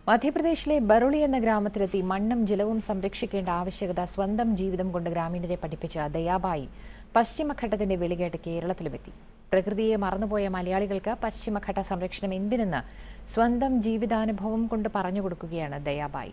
മധ്യപ്രദേശിലെ ബറുളി എന്ന ഗ്രാമത്തിലെത്തി മണ്ണും ജലവും സംരക്ഷിക്കേണ്ട ആവശ്യകത സ്വന്തം ജീവിതം കൊണ്ട് ഗ്രാമീണരെ പഠിപ്പിച്ച ദയാബായി പശ്ചിമഘട്ടത്തിന്റെ വിളികേട്ട് കേരളത്തിലുമെത്തി പ്രകൃതിയെ മറന്നുപോയ മലയാളികൾക്ക് പശ്ചിമഘട്ട സംരക്ഷണം എന്തിനെന്ന് സ്വന്തം ജീവിതാനുഭവം കൊണ്ട് പറഞ്ഞു കൊടുക്കുകയാണ് ദയാബായി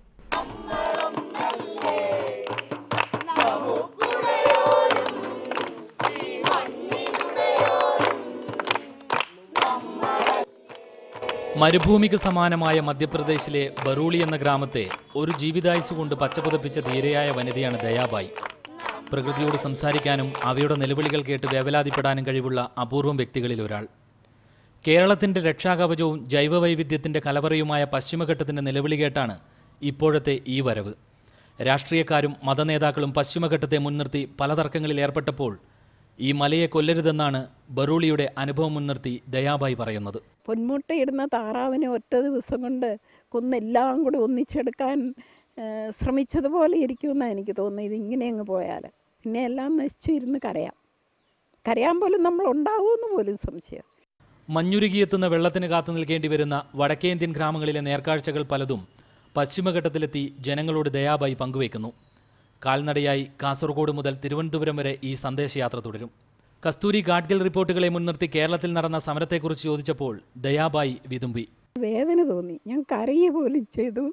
മരുഭൂമിക്ക് സമാനമായ മധ്യപ്രദേശിലെ ബറൂളി എന്ന ഗ്രാമത്തെ ഒരു ജീവിതായുസ് കൊണ്ട് പച്ചപുതപ്പിച്ച ധീരയായ വനിതയാണ് ദയാബായി പ്രകൃതിയോട് സംസാരിക്കാനും അവയുടെ നിലവിളികൾ കേട്ട് വേവലാതിപ്പെടാനും കഴിവുള്ള അപൂർവം വ്യക്തികളിൽ ഒരാൾ കേരളത്തിന്റെ രക്ഷാകവചവും ജൈവവൈവിധ്യത്തിന്റെ കലവറയുമായ പശ്ചിമഘട്ടത്തിന്റെ നിലവിളി കേട്ടാണ് ഇപ്പോഴത്തെ ഈ വരവ് രാഷ്ട്രീയക്കാരും മതനേതാക്കളും പശ്ചിമഘട്ടത്തെ മുൻനിർത്തി പല തർക്കങ്ങളിൽ ഏർപ്പെട്ടപ്പോൾ ഈ മലയെ കൊല്ലരുതെന്നാണ് ബറൂളിയുടെ അനുഭവം മുൻനിർത്തി ദയാബായി പറയുന്നത് പൊന്മുട്ടയിടുന്ന താറാവിനെ ഒറ്റ ദിവസം കൊണ്ട് കൊന്നെല്ലാം കൂടി ഒന്നിച്ചെടുക്കാൻ ആ, ശ്രമിച്ചതുപോലെ ഇരിക്കുമെന്നാണ് എനിക്ക് തോന്നുന്നത് ഇതിങ്ങനെ അങ്ങ് പോയാൽ പിന്നെ എല്ലാം നശിച്ചു ഇരുന്ന് കരയാം കരയാൻ പോലും നമ്മൾ ഉണ്ടാവുമെന്ന് പോലും സംശയം മഞ്ഞുരുകിയെത്തുന്ന വെള്ളത്തിന് കാത്തു നിൽക്കേണ്ടി വരുന്ന വടക്കേന്ത്യൻ ഗ്രാമങ്ങളിലെ നേർക്കാഴ്ചകൾ പലതും പശ്ചിമഘട്ടത്തിലെത്തി ജനങ്ങളോട് ദയാബായി പങ്കുവയ്ക്കുന്നു കാൽനടയായി കാസർഗോഡ് മുതൽ തിരുവനന്തപുരം വരെ ഈ സന്ദേശയാത്ര തുടരും കസ്തൂരി ഗാഡ്ഗിൽ റിപ്പോർട്ടുകളെ മുൻനിർത്തി കേരളത്തിൽ നടന്ന സമരത്തെക്കുറിച്ച് ചോദിച്ചപ്പോൾ ദയാബായി വിതുമ്പി വേദന തോന്നി ഞാൻ കരയുക പോലും ചെയ്തു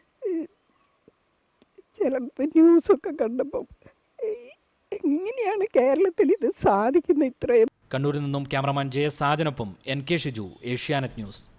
ചിലടത്ത് ന്യൂസൊക്കെ കണ്ടപ്പം എങ്ങനെയാണ് കേരളത്തിൽ ഇത് സാധിക്കുന്നത് ഇത്രയും കണ്ണൂരിൽ നിന്നും ക്യാമറമാൻ ജെ എസ് സാജനൊപ്പം N K Shiju Asianet news